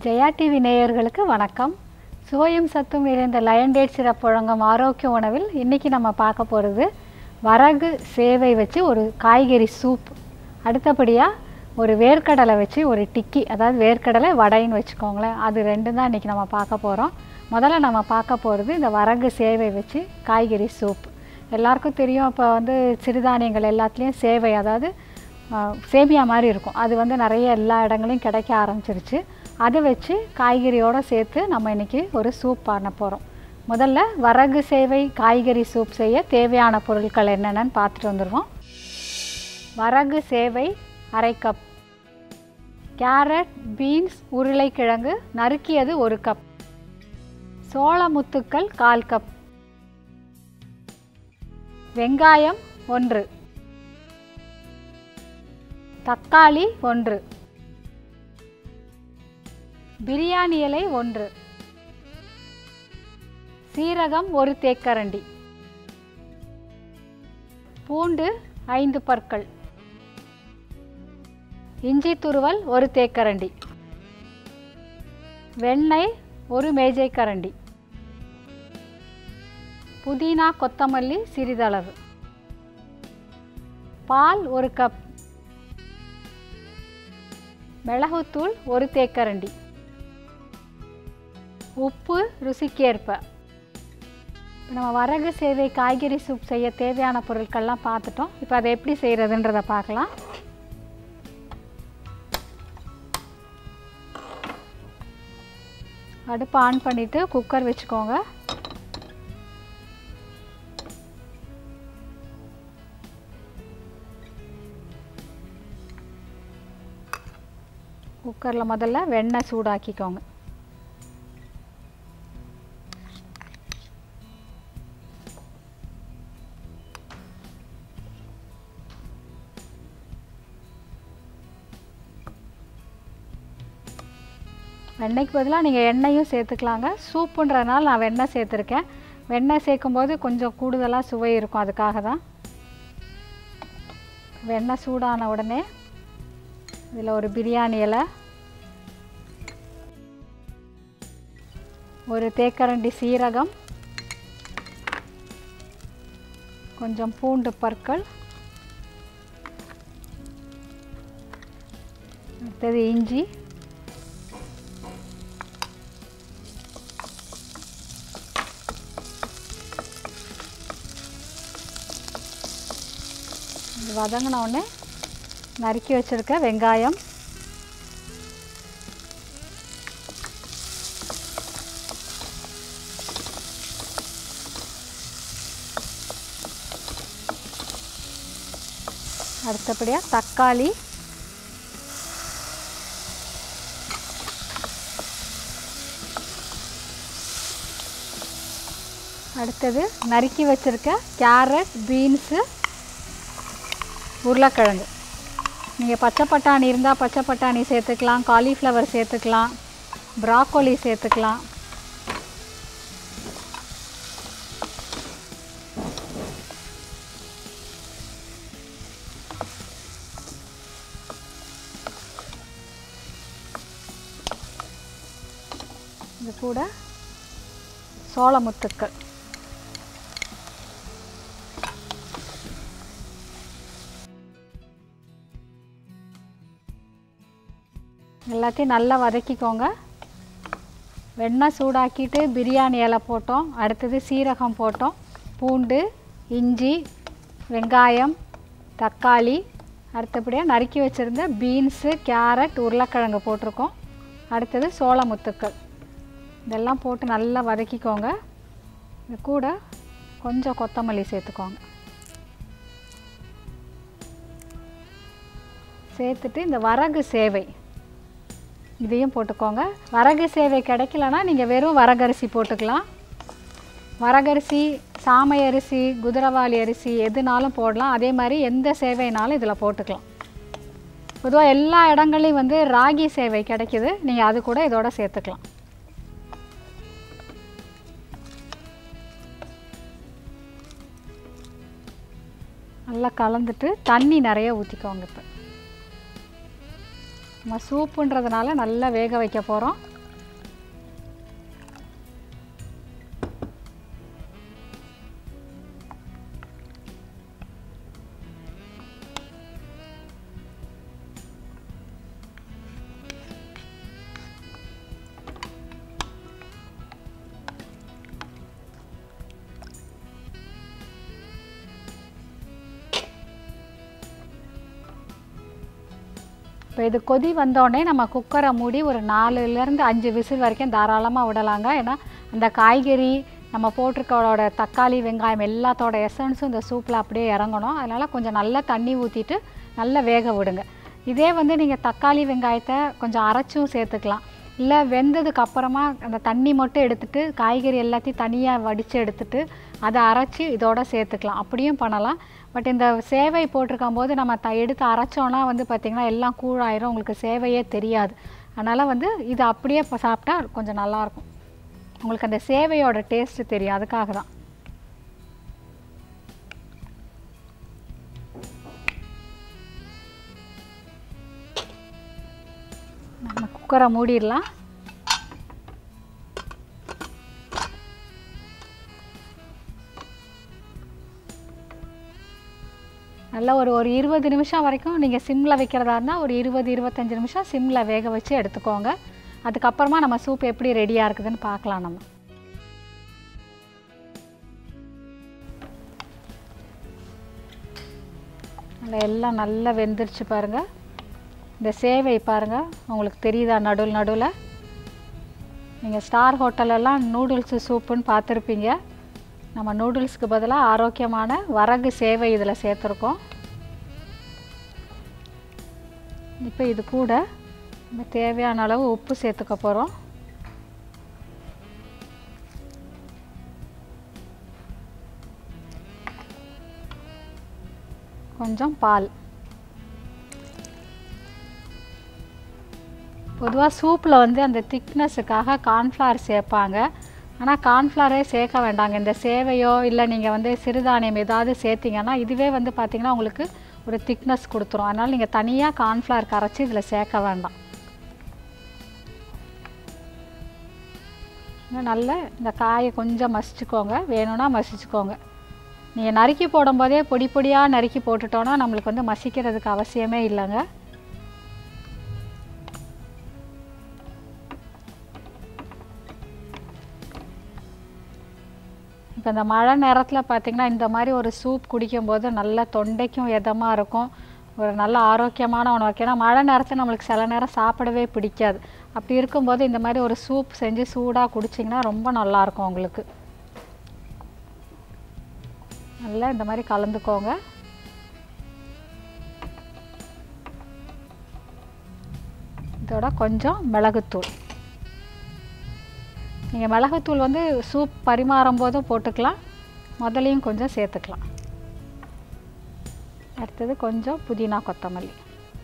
Jaya TV நேயர்களுக்கு வணக்கம் சுவையும் சத்தும் நிறைந்த லயன் டேட் சிறப்பு வழங்கும் ஆரோக்கிய உணவில் இன்றைக்கி நம்ம பார்க்க போகிறது வரகு சேவை வச்சு ஒரு காய்கறி சூப் அடுத்தபடியாக ஒரு வேர்க்கடலை வச்சு ஒரு டிக்கி அதாவது வேர்க்கடலை வடைன்னு வச்சுக்கோங்களேன் அது ரெண்டும் தான் இன்றைக்கி நம்ம பார்க்க போகிறோம் முதல்ல நம்ம பார்க்க போகிறது இந்த வரகு சேவை வச்சு காய்கறி சூப் எல்லாருக்கும் தெரியும் இப்போ வந்து சிறுதானியங்கள் எல்லாத்துலேயும் சேவை அதாவது ஆஹ், சேமியா மாதிரி இருக்கும் அது வந்து நிறைய எல்லா இடங்களையும் கிடைக்க ஆரம்பிச்சிருச்சு அதை வச்சு காய்கறியோடு சேர்த்து நம்ம இன்றைக்கி ஒரு சூப் பண்ண போகிறோம் முதல்ல வரகு சேவை காய்கறி சூப் செய்ய தேவையான பொருட்கள் என்னென்னு பார்த்துட்டு வந்துடுவோம் வரகு சேவை அரை கப் கேரட் பீன்ஸ் உருளைக்கிழங்கு நறுக்கியது ஒரு கப் சோளமுத்துக்கள் கால் கப் வெங்காயம் ஒன்று தக்காளி ஒன்று பிரியாணி இலை ஒன்று சீரகம் ஒரு தேக்கரண்டி பூண்டு ஐந்து பற்கள் இஞ்சி துருவல் ஒரு தேக்கரண்டி வெண்ணெய் ஒரு மேஜை கரண்டி புதினா கொத்தமல்லி சிறிதளவு பால் ஒரு கப் மிளகுத்தூள் ஒரு தேக்கரண்டி உப்பு ருசிக்கேற்ப இப்போ நம்ம வரகு சேவை காய்கறி சூப் செய்ய தேவையான பொருட்கள்லாம் பார்த்துட்டோம் இப்போ அதை எப்படி செய்கிறதுன்றதை பார்க்கலாம் அடுப்பு ஆன் பண்ணிவிட்டு குக்கர் வச்சுக்கோங்க குக்கரில் முதல்ல வெண்ணெய் சூடாக்கிக்கோங்க வெண்ணெய்க்கு பதிலாக நீங்கள் எண்ணெயும் சேர்த்துக்கலாங்க சூப்புன்றதுனால நான் வெண்ணெய் சேர்த்துருக்கேன் வெண்ணெய் சேர்க்கும்போது கொஞ்சம் கூடுதலாக சுவை இருக்கும் அதுக்காக தான் வெண்ணெய் சூடான உடனே இதில் ஒரு பிரியாணி இலை ஒரு தேக்கரண்டி சீரகம் கொஞ்சம் பூண்டு பற்கள் அடுத்தது இஞ்சி இது வதங்கின உடனே நறுக்கி வச்சுருக்க வெங்காயம் அடுத்தபடியாக தக்காளி அடுத்தது நறுக்கி வச்சுருக்க கேரட் பீன்ஸு உருளைக்கிழங்கு நீங்கள் பச்சை பட்டாணி இருந்தால் பச்சை பட்டாணி சேர்த்துக்கலாம் காலிஃப்ளவர் சேர்த்துக்கலாம் ப்ராக்கோலி சேர்த்துக்கலாம் இது கூட சோளமுத்துக்கள் எல்லாத்தையும் நல்லா வதக்கிக்கோங்க வெண்ணெய் சூடாக்கிட்டு பிரியாணி இலை போட்டோம் அடுத்தது சீரகம் போட்டோம் பூண்டு இஞ்சி வெங்காயம் தக்காளி அடுத்தபடியாக நறுக்கி வச்சுருந்த பீன்ஸு கேரட் உருளைக்கிழங்கு போட்டிருக்கோம் அடுத்தது சோளமுத்துக்கள் இதெல்லாம் போட்டு நல்லா வதக்கிக்கோங்க இது கூட கொஞ்சம் கொத்தமல்லி சேர்த்துக்கோங்க சேர்த்துட்டு இந்த வரகு சேவை இதையும் போட்டுக்கோங்க வரகு சேவை கிடைக்கலனா நீங்கள் வெறும் வரகரிசி போட்டுக்கலாம் வரகரிசி சாமை அரிசி குதிரவாளி அரிசி எதுனாலும் போடலாம் அதே மாதிரி எந்த சேவைனாலும் இதில் போட்டுக்கலாம் பொதுவாக எல்லா இடங்கள்லையும் வந்து ராகி சேவை கிடைக்கிது நீங்கள் அது கூட இதோட சேர்த்துக்கலாம் நல்லா கலந்துட்டு தண்ணி நிறைய ஊற்றிக்கோங்க இப்போ நம்ம சூப்புன்றதுனால நல்லா வேக வைக்க போகிறோம் இப்போ இது கொதி வந்தோடனே நம்ம குக்கரை மூடி ஒரு நாலுலேருந்து அஞ்சு விசில் வரைக்கும் தாராளமாக விடலாங்க ஏன்னா அந்த காய்கறி நம்ம போட்டிருக்கோட தக்காளி வெங்காயம் எல்லாத்தோட எசன்ஸும் இந்த சூப்பில் அப்படியே இறங்கணும் அதனால் கொஞ்சம் நல்லா தண்ணி ஊற்றிட்டு நல்லா வேக விடுங்க இதே வந்து நீங்கள் தக்காளி வெங்காயத்தை கொஞ்சம் அரைச்சும் சேர்த்துக்கலாம் இல்லை வெந்ததுக்கு அப்புறமா அந்த தண்ணி மட்டும் எடுத்துட்டு காய்கறி எல்லாத்தையும் தனியாக வடித்து எடுத்துட்டு அதை அரைச்சி இதோட சேர்த்துக்கலாம் அப்படியும் பண்ணலாம் பட் இந்த சேவை போட்டிருக்கும் போது நம்ம த எடுத்து அரைச்சோன்னா வந்து பார்த்திங்கன்னா எல்லாம் கூழாயிரும் உங்களுக்கு சேவையே தெரியாது அதனால் வந்து இது அப்படியே இப்போ சாப்பிட்டா கொஞ்சம் நல்லாயிருக்கும் உங்களுக்கு அந்த சேவையோட டேஸ்ட்டு தெரியும் அதுக்காக தான் நம்ம குக்கரை மூடிடலாம் நல்லா ஒரு ஒரு இருபது நிமிஷம் வரைக்கும் நீங்கள் சிம்மில் வைக்கிறதா இருந்தால் ஒரு இருபது இருபத்தஞ்சி நிமிஷம் சிம்மில் வேக வச்சு எடுத்துக்கோங்க அதுக்கப்புறமா நம்ம சூப் எப்படி ரெடியாக இருக்குதுன்னு பார்க்கலாம் நம்ம நல்லா எல்லாம் நல்லா வெந்துருச்சு பாருங்கள் இந்த சேவை பாருங்கள் உங்களுக்கு தெரியுதா நடுவில் நடுவில் நீங்கள் ஸ்டார் ஹோட்டலெல்லாம் நூடுல்ஸு சூப்புன்னு பார்த்துருப்பீங்க நம்ம நூடுல்ஸ்க்கு பதிலாக ஆரோக்கியமான வரகு சேவை இதில் சேர்த்துருக்கோம் இப்போ இது கூட நம்ம தேவையான அளவு உப்பு சேர்த்துக்க போகிறோம் கொஞ்சம் பால் பொதுவாக சூப்பில் வந்து அந்த திக்னஸுக்காக கார்ன்ஃப்ளவர் சேர்ப்பாங்க ஆனால் கார்ன்ஃப்ளவரே சேர்க்க வேண்டாங்க இந்த சேவையோ இல்லை நீங்கள் வந்து சிறுதானியம் ஏதாவது சேர்த்திங்கன்னா இதுவே வந்து பார்த்திங்கன்னா உங்களுக்கு ஒரு திக்னஸ் கொடுத்துரும் அதனால் நீங்கள் தனியாக கார்ன்ஃப்ளவர் கரைச்சி இதில் சேர்க்க வேண்டாம் இன்னும் நல்ல இந்த காயை கொஞ்சம் மசிச்சுக்கோங்க வேணும்னா மசிச்சுக்கோங்க நீங்கள் நறுக்கி போடும்போதே பொடி பொடியாக நறுக்கி போட்டுட்டோன்னா நம்மளுக்கு வந்து மசிக்கிறதுக்கு அவசியமே இல்லைங்க இப்போ இந்த மழை நேரத்தில் பார்த்திங்கன்னா இந்த மாதிரி ஒரு சூப் குடிக்கும்போது நல்ல தொண்டைக்கும் இதமாக இருக்கும் ஒரு நல்ல ஆரோக்கியமான உணவு ஏன்னா மழை நேரத்தில் நம்மளுக்கு சில நேரம் சாப்பிடவே பிடிக்காது அப்படி இருக்கும்போது இந்த மாதிரி ஒரு சூப் செஞ்சு சூடாக குடிச்சிங்கன்னா ரொம்ப நல்லாயிருக்கும் உங்களுக்கு நல்லா இந்த மாதிரி கலந்துக்கோங்க இதோட கொஞ்சம் மிளகுத்தூள் நீங்கள் மிளகுத்தூள் வந்து சூப் பரிமாறும் போதும் போட்டுக்கலாம் முதலையும் கொஞ்சம் சேர்த்துக்கலாம் அடுத்தது கொஞ்சம் புதினா கொத்தமல்லி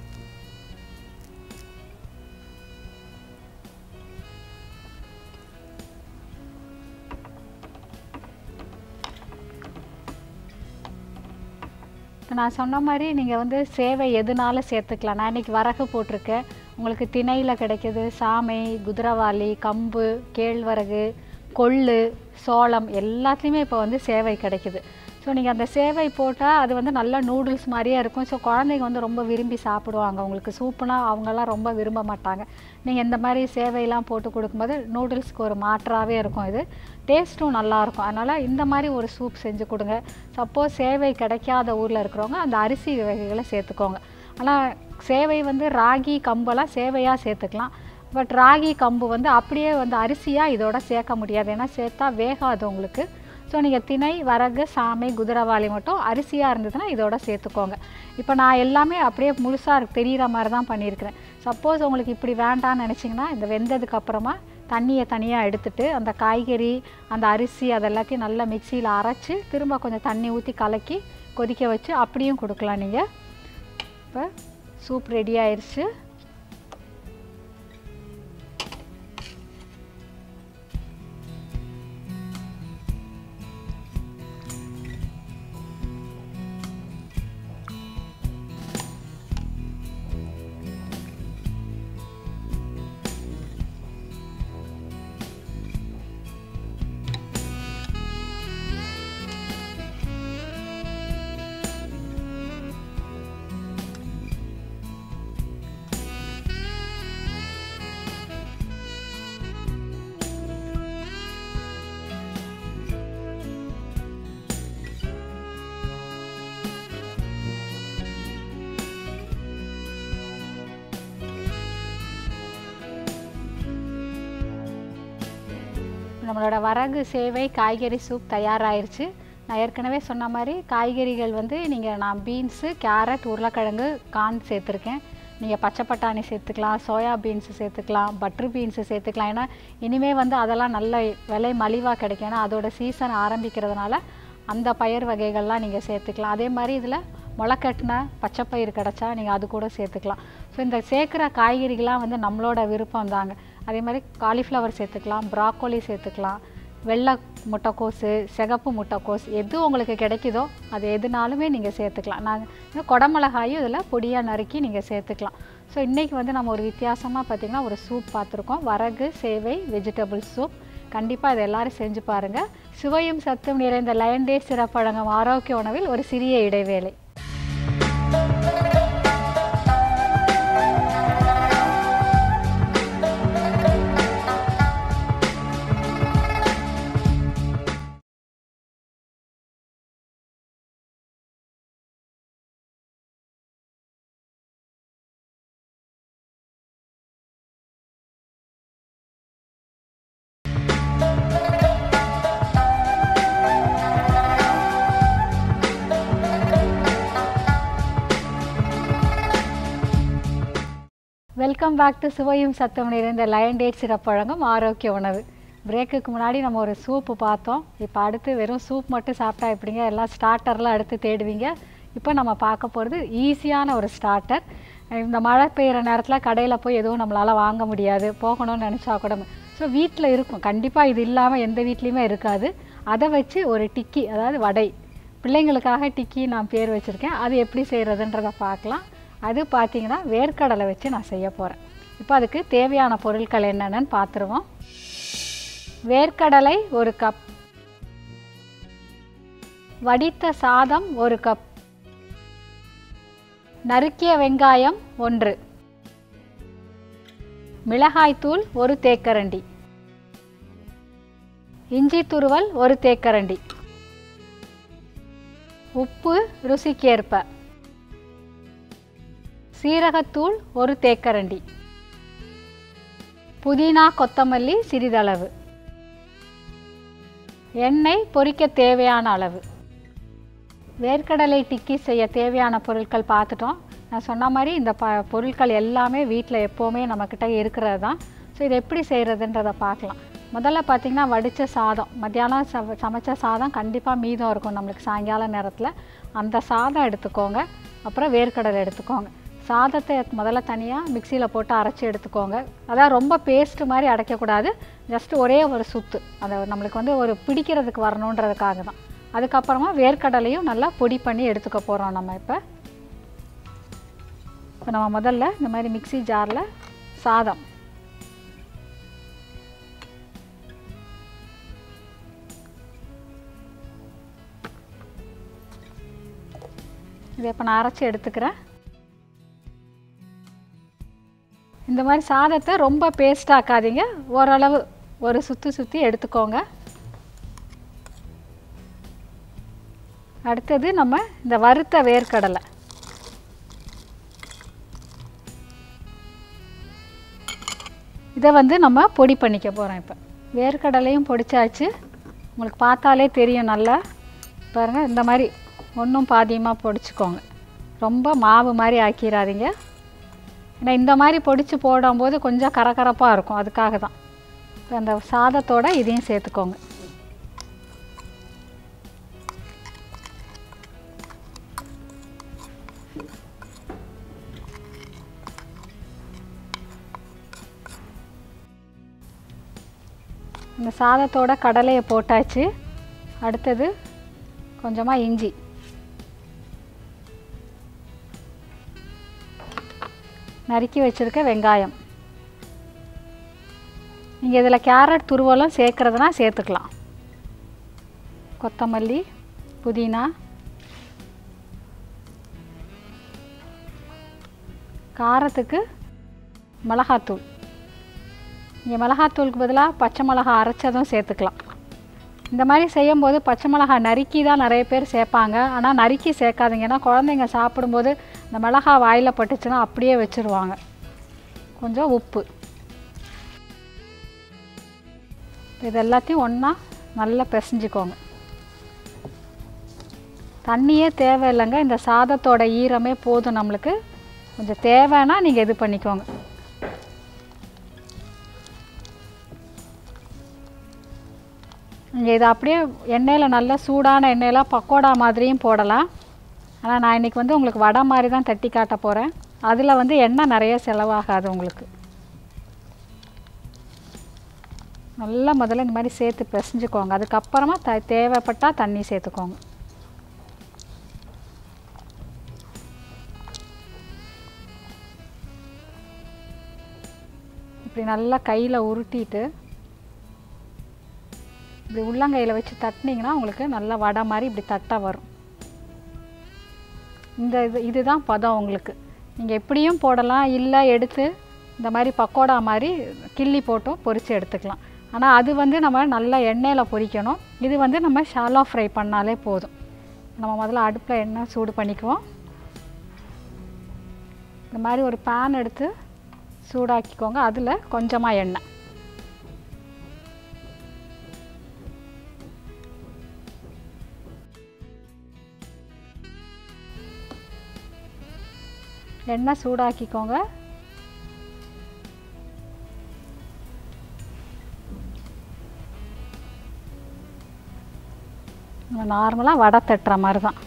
இப்போ நான் சொன்ன மாதிரி நீங்கள் வந்து சேவை எதுனாலும் சேர்த்துக்கலாம் நான் இன்றைக்கி வரகு போட்டிருக்கேன் உங்களுக்கு திணையில் கிடைக்கிது சாமை குதிரவாளி கம்பு கேழ்வரகு கொள்ளு சோளம் எல்லாத்துலேயுமே இப்போ வந்து சேவை கிடைக்குது ஸோ நீங்கள் அந்த சேவை போட்டால் அது வந்து நல்ல நூடுல்ஸ் மாதிரியே இருக்கும் ஸோ குழந்தைங்க வந்து ரொம்ப விரும்பி சாப்பிடுவாங்க உங்களுக்கு சூப்புனா அவங்கெல்லாம் ரொம்ப விரும்ப மாட்டாங்க நீங்கள் இந்த மாதிரி சேவையெல்லாம் போட்டு கொடுக்கும்போது நூடுல்ஸ்க்கு ஒரு மாற்றாகவே இருக்கும் இது டேஸ்ட்டும் நல்லாயிருக்கும் அதனால் இந்த மாதிரி ஒரு சூப் செஞ்சு கொடுங்க சப்போஸ் சேவை கிடைக்காத ஊரில் இருக்கிறவங்க அந்த அரிசி வகைகளை சேர்த்துக்கோங்க ஆனால் சேவை வந்து ராகி கம்பெல்லாம் சேவையாக சேர்த்துக்கலாம் பட் ராகி கம்பு வந்து அப்படியே வந்து அரிசியாக இதோட சேர்க்க முடியாது ஏன்னா சேர்த்தா வேகாது உங்களுக்கு ஸோ நீங்கள் திணை வரகு சாமை குதிரவாளி மட்டும் அரிசியாக இருந்ததுன்னா இதோட சேர்த்துக்கோங்க இப்போ நான் எல்லாமே அப்படியே முழுசாக தெரிகிற மாதிரி தான் பண்ணியிருக்கிறேன் சப்போஸ் உங்களுக்கு இப்படி வேண்டாம்னு நினச்சிங்கன்னா இந்த வெந்ததுக்கு அப்புறமா தண்ணியை தனியாக எடுத்துட்டு அந்த காய்கறி அந்த அரிசி அது எல்லாத்தையும் நல்லா மிக்சியில் அரைச்சி திரும்ப கொஞ்சம் தண்ணி ஊற்றி கலக்கி கொதிக்க வச்சு அப்படியும் கொடுக்கலாம் நீங்கள் இப்போ சூப் ரெடி ஆயிடுச்சு நம்மளோட வரகு சேவை காய்கறி சூப் தயாராயிருச்சு நான் ஏற்கனவே சொன்ன மாதிரி காய்கறிகள் வந்து நீங்கள் நான் பீன்ஸு கேரட் உருளைக்கிழங்கு கார்ன் சேர்த்துருக்கேன் நீங்கள் பச்சை பட்டாணி சேர்த்துக்கலாம் சோயா பீன்ஸு சேர்த்துக்கலாம் பட்டர் பீன்ஸு சேர்த்துக்கலாம் ஏன்னா இனிமேல் வந்து அதெல்லாம் நல்ல விலை மலிவாக கிடைக்கும் ஏன்னா அதோட சீசன் ஆரம்பிக்கிறதுனால அந்த பயிர் வகைகள்லாம் நீங்கள் சேர்த்துக்கலாம் அதே மாதிரி இதில் முளைக்கட்டின பச்சைப்பயிர் கிடச்சா நீங்கள் அது கூட சேர்த்துக்கலாம் ஸோ இந்த சேர்க்குற காய்கறிகள்லாம் வந்து நம்மளோட விருப்பம் தாங்க அதே மாதிரி காலிஃப்ளவர் சேர்த்துக்கலாம் ப்ராக்கோலி சேர்த்துக்கலாம் வெள்ளை முட்டைக்கோஸு சிகப்பு முட்டைக்கோஸ் எது உங்களுக்கு கிடைக்குதோ அது எதுனாலுமே நீங்கள் சேர்த்துக்கலாம் நாங்கள் குடமிளகாயும் இதில் பொடியாக நறுக்கி நீங்கள் சேர்த்துக்கலாம் ஸோ இன்றைக்கி வந்து நம்ம ஒரு வித்தியாசமாக பார்த்திங்கன்னா ஒரு சூப் பார்த்துருக்கோம் வரகு சேவை வெஜிடபிள் சூப் கண்டிப்பாக இதை எல்லாரும் செஞ்சு பாருங்கள் சுவையும் சத்தும் நிறைந்த லயன் டே சிறப்பழங்கும் ஆரோக்கிய உணவில் ஒரு சிறிய இடைவேளை வெல்கம் பேக் டு சுவையும் சத்தம் நிறைந்த லயன் டேட் சிறப்பழங்கும் ஆரோக்கிய உணவு பிரேக்குக்கு முன்னாடி நம்ம ஒரு சூப்பு பார்த்தோம் இப்போ அடுத்து வெறும் சூப் மட்டும் சாப்பிட்டா எப்படிங்க எல்லாம் ஸ்டார்டர்லாம் அடுத்து தேடுவீங்க இப்போ நம்ம பார்க்க போகிறது ஈஸியான ஒரு ஸ்டார்டர் இந்த மழை பெய்கிற நேரத்தில் கடையில் போய் எதுவும் நம்மளால் வாங்க முடியாது போகணும்னு நினச்சா கூட ஸோ வீட்டில் இருக்கும் கண்டிப்பாக இது இல்லாமல் எந்த வீட்லேயுமே இருக்காது அதை வச்சு ஒரு டிக்கி அதாவது வடை பிள்ளைங்களுக்காக டிக்கி நான் பேர் வச்சுருக்கேன் அது எப்படி செய்கிறதுன்றதை பார்க்கலாம் அது பார்த்தீங்கன்னா வேர்க்கடலை வச்சு நான் செய்ய போகிறேன் இப்போ அதுக்கு தேவையான பொருட்கள் என்னென்னு பார்த்துருவோம் வேர்க்கடலை ஒரு கப் வடித்த சாதம் ஒரு கப் நறுக்கிய வெங்காயம் ஒன்று மிளகாய்த்தூள் ஒரு தேக்கரண்டி இஞ்சி துருவல் ஒரு தேக்கரண்டி உப்பு ருசிக்கேற்ப சீரகத்தூள் ஒரு தேக்கரண்டி புதினா கொத்தமல்லி சிறிதளவு எண்ணெய் பொரிக்க தேவையான அளவு வேர்க்கடலை டிக்கி செய்ய தேவையான பொருட்கள் பார்த்துட்டோம் நான் சொன்ன மாதிரி இந்த ப பொருட்கள் எல்லாமே வீட்டில் எப்போவுமே நம்மக்கிட்ட இருக்கிறது தான் ஸோ இதை எப்படி செய்கிறதுன்றதை பார்க்கலாம் முதல்ல பார்த்திங்கன்னா வடித்த சாதம் மத்தியானம் ச சமைச்ச சாதம் கண்டிப்பாக மீதம் இருக்கும் நம்மளுக்கு சாயங்கால நேரத்தில் அந்த சாதம் எடுத்துக்கோங்க அப்புறம் வேர்க்கடலை எடுத்துக்கோங்க சாதத்தை முதல்ல தனியாக மிக்சியில் போட்டு அரைச்சி எடுத்துக்கோங்க அதான் ரொம்ப பேஸ்ட் மாதிரி அடைக்கக்கூடாது ஜஸ்ட் ஒரே ஒரு சுத்து அந்த நம்மளுக்கு வந்து ஒரு பிடிக்கிறதுக்கு வரணுன்றதுக்காக தான் அதுக்கப்புறமா வேர்க்கடலையும் நல்லா பொடி பண்ணி எடுத்துக்க போகிறோம் நம்ம இப்போ இப்போ நம்ம முதல்ல இந்த மாதிரி மிக்சி ஜாரில் சாதம் இதை இப்போ நான் அரைச்சி எடுத்துக்கிறேன் இந்த மாதிரி சாதத்தை ரொம்ப பேஸ்ட் ஆக்காதீங்க ஓரளவு ஒரு சுற்றி சுற்றி எடுத்துக்கோங்க அடுத்தது நம்ம இந்த வறுத்த வேர்க்கடலை இதை வந்து நம்ம பொடி பண்ணிக்க போகிறோம் இப்போ வேர்க்கடலையும் பொடிச்சாச்சு உங்களுக்கு பார்த்தாலே தெரியும் நல்லா பாருங்கள் இந்த மாதிரி ஒன்றும் பாதியமாக பொடிச்சுக்கோங்க ரொம்ப மாவு மாதிரி ஆக்கிடாதீங்க ஏன்னா இந்த மாதிரி பொடிச்சு போடும்போது கொஞ்சம் கரகரப்பாக இருக்கும் அதுக்காக தான் இப்போ அந்த சாதத்தோட இதையும் சேர்த்துக்கோங்க இந்த சாதத்தோட கடலையை போட்டாச்சு அடுத்தது கொஞ்சமாக இஞ்சி நறுக்கி வச்சுருக்க வெங்காயம் நீங்கள் இதில் கேரட் துருவலும் சேர்க்குறதுனா சேர்த்துக்கலாம் கொத்தமல்லி புதினா காரத்துக்கு மிளகாத்தூள் நீங்கள் மிளகாத்தூளுக்கு பதிலாக பச்சை மிளகா அரைச்சதும் சேர்த்துக்கலாம் இந்த மாதிரி செய்யும்போது பச்சை மிளகா நறுக்கி தான் நிறைய பேர் சேர்ப்பாங்க ஆனால் நறுக்கி சேர்க்காதீங்க ஏன்னா குழந்தைங்க சாப்பிடும்போது இந்த மிளகா வாயில் பட்டுச்சுன்னா அப்படியே வச்சுருவாங்க கொஞ்சம் உப்பு இது எல்லாத்தையும் ஒன்றா நல்லா பிசைஞ்சுக்கோங்க தண்ணியே தேவையில்லைங்க இந்த சாதத்தோட ஈரமே போதும் நம்மளுக்கு கொஞ்சம் தேவைன்னா நீங்கள் இது பண்ணிக்கோங்க நீங்கள் இதை அப்படியே எண்ணெயில் நல்லா சூடான எண்ணெயில் பக்கோடா மாதிரியும் போடலாம் ஆனால் நான் இன்றைக்கி வந்து உங்களுக்கு வடை மாதிரி தான் தட்டி காட்ட போகிறேன் அதில் வந்து எண்ணெய் நிறைய செலவாகாது உங்களுக்கு நல்லா முதல்ல இந்த மாதிரி சேர்த்து பிசைஞ்சுக்கோங்க அதுக்கப்புறமா த தேவைப்பட்டால் தண்ணி சேர்த்துக்கோங்க இப்படி நல்லா கையில் உருட்டிட்டு இப்படி உள்ளங்கையில் வச்சு தட்டினீங்கன்னா உங்களுக்கு நல்லா வடை மாதிரி இப்படி தட்டை வரும் இந்த இது இதுதான் பதம் உங்களுக்கு நீங்கள் எப்படியும் போடலாம் இல்லை எடுத்து இந்த மாதிரி பக்கோடா மாதிரி கிள்ளி போட்டும் பொரித்து எடுத்துக்கலாம் ஆனால் அது வந்து நம்ம நல்லா எண்ணெயில் பொரிக்கணும் இது வந்து நம்ம ஷாலோ ஃப்ரை பண்ணாலே போதும் நம்ம முதல்ல அடுப்பில் எண்ணெய் சூடு பண்ணிக்குவோம் இந்த மாதிரி ஒரு பேன் எடுத்து சூடாக்கிக்கோங்க அதில் கொஞ்சமாக எண்ணெய் எண்ணெய் சூடாக்கிக்கோங்க நார்மலாக வடை தட்டுற மாதிரி தான்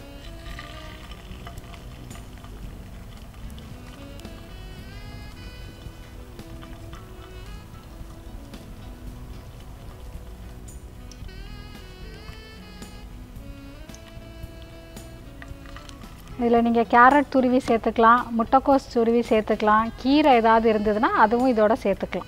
இதில் நீங்கள் கேரட் துருவி சேர்த்துக்கலாம் முட்டைக்கோஸ் துருவி சேர்த்துக்கலாம் கீரை ஏதாவது இருந்ததுன்னா அதுவும் இதோட சேர்த்துக்கலாம்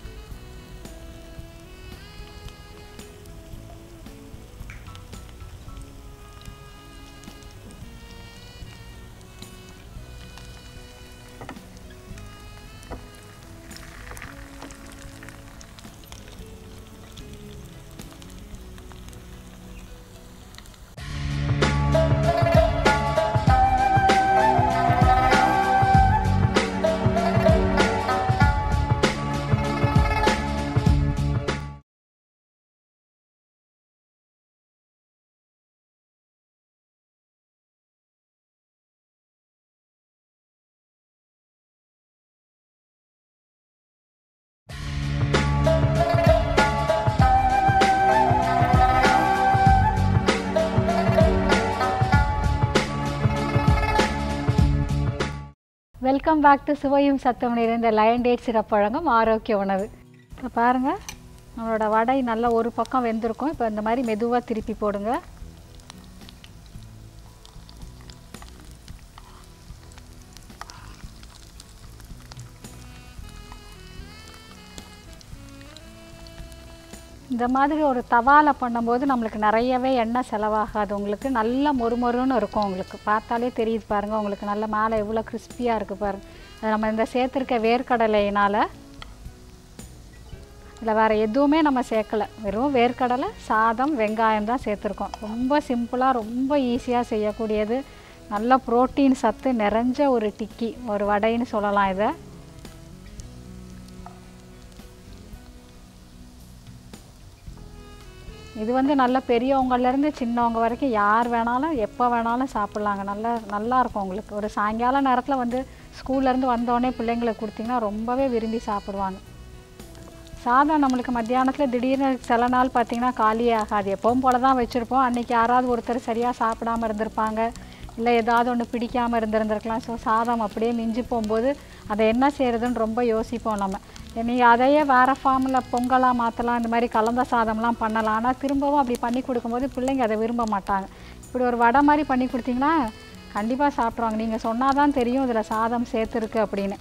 வெல்கம் பேக் டு சுவையும் சத்தம் நிறைந்த லயன் டேட் சிறப்பு வழங்கும் ஆரோக்கிய உணவு இப்போ பாருங்கள் நம்மளோட வடை நல்லா ஒரு பக்கம் வெந்திருக்கும் இப்போ இந்த மாதிரி மெதுவாக திருப்பி போடுங்க இந்த மாதிரி ஒரு தவால பண்ணும்போது நம்மளுக்கு நிறையவே எண்ணெய் செலவாகாது உங்களுக்கு நல்ல மொறுமொறுன்னு இருக்கும் உங்களுக்கு பார்த்தாலே தெரியுது பாருங்கள் உங்களுக்கு நல்ல மேலே எவ்வளோ கிறிஸ்பியாக இருக்குது பாருங்கள் அது நம்ம இந்த சேர்த்துருக்க வேர்க்கடலையினால் இதில் வேறு எதுவுமே நம்ம சேர்க்கலை வெறும் வேர்க்கடலை சாதம் வெங்காயம் தான் சேர்த்துருக்கோம் ரொம்ப சிம்பிளாக ரொம்ப ஈஸியாக செய்யக்கூடியது நல்ல புரோட்டீன் சத்து நிறைஞ்ச ஒரு டிக்கி ஒரு வடைன்னு சொல்லலாம் இதை இது வந்து நல்ல பெரியவங்கலேருந்து சின்னவங்க வரைக்கும் யார் வேணாலும் எப்போ வேணாலும் சாப்பிட்லாங்க நல்லா நல்லா இருக்கும் உங்களுக்கு ஒரு சாயங்கால நேரத்தில் வந்து ஸ்கூல்லேருந்து வந்தோடனே பிள்ளைங்களுக்கு கொடுத்தீங்கன்னா ரொம்பவே விரும்பி சாப்பிடுவாங்க சாதம் நம்மளுக்கு மத்தியானத்தில் திடீர்னு சில நாள் பார்த்திங்கன்னா காலியே ஆகாது எப்பவும் போல தான் வச்சுருப்போம் அன்றைக்கி யாராவது ஒருத்தர் சரியாக சாப்பிடாம இருந்திருப்பாங்க இல்லை ஏதாவது ஒன்று பிடிக்காமல் இருந்திருந்திருக்கலாம் ஸோ சாதம் அப்படியே மிஞ்சி போகும்போது அதை என்ன செய்கிறதுன்னு ரொம்ப யோசிப்போம் நம்ம நீங்கள் அதையே வேறு ஃபார்மில் பொங்கலாக மாற்றலாம் இந்த மாதிரி கலந்த சாதம்லாம் பண்ணலாம் ஆனால் திரும்பவும் அப்படி பண்ணி கொடுக்கும்போது பிள்ளைங்க அதை விரும்ப மாட்டாங்க இப்படி ஒரு வடை மாதிரி பண்ணி கொடுத்தீங்கன்னா கண்டிப்பாக சாப்பிட்ருவாங்க நீங்கள் சொன்னால் தான் தெரியும் இதில் சாதம் சேர்த்துருக்கு அப்படின்னு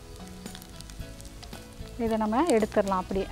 இதை நம்ம எடுத்துடலாம் அப்படியே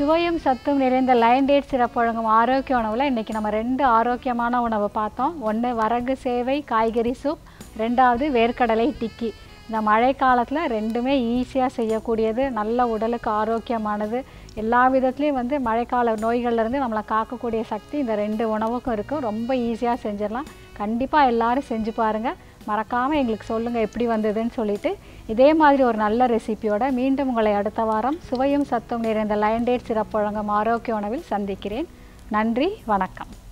சுவையும் சத்தும் நிறைந்த லயன் டேட் சிறப்பு வழங்கும் ஆரோக்கிய உணவில் இன்றைக்கி நம்ம ரெண்டு ஆரோக்கியமான உணவை பார்த்தோம் ஒன்று வரகு சேவை காய்கறி சூப் ரெண்டாவது வேர்க்கடலை டிக்கி இந்த மழை காலத்தில் ரெண்டுமே ஈஸியாக செய்யக்கூடியது நல்ல உடலுக்கு ஆரோக்கியமானது எல்லா விதத்துலேயும் வந்து மழைக்கால நோய்கள்லேருந்து நம்மளை காக்கக்கூடிய சக்தி இந்த ரெண்டு உணவுக்கும் இருக்கும் ரொம்ப ஈஸியாக செஞ்சிடலாம் கண்டிப்பாக எல்லாரும் செஞ்சு பாருங்கள் மறக்காமல் எங்களுக்கு சொல்லுங்கள் எப்படி வந்ததுன்னு சொல்லிட்டு இதே மாதிரி ஒரு நல்ல ரெசிபியோட மீண்டும் உங்களை அடுத்த வாரம் சுவையும் சத்தும் நிறைந்த லயன் டேட் சிறப்பு வழங்கும் ஆரோக்கிய உணவில் சந்திக்கிறேன் நன்றி வணக்கம்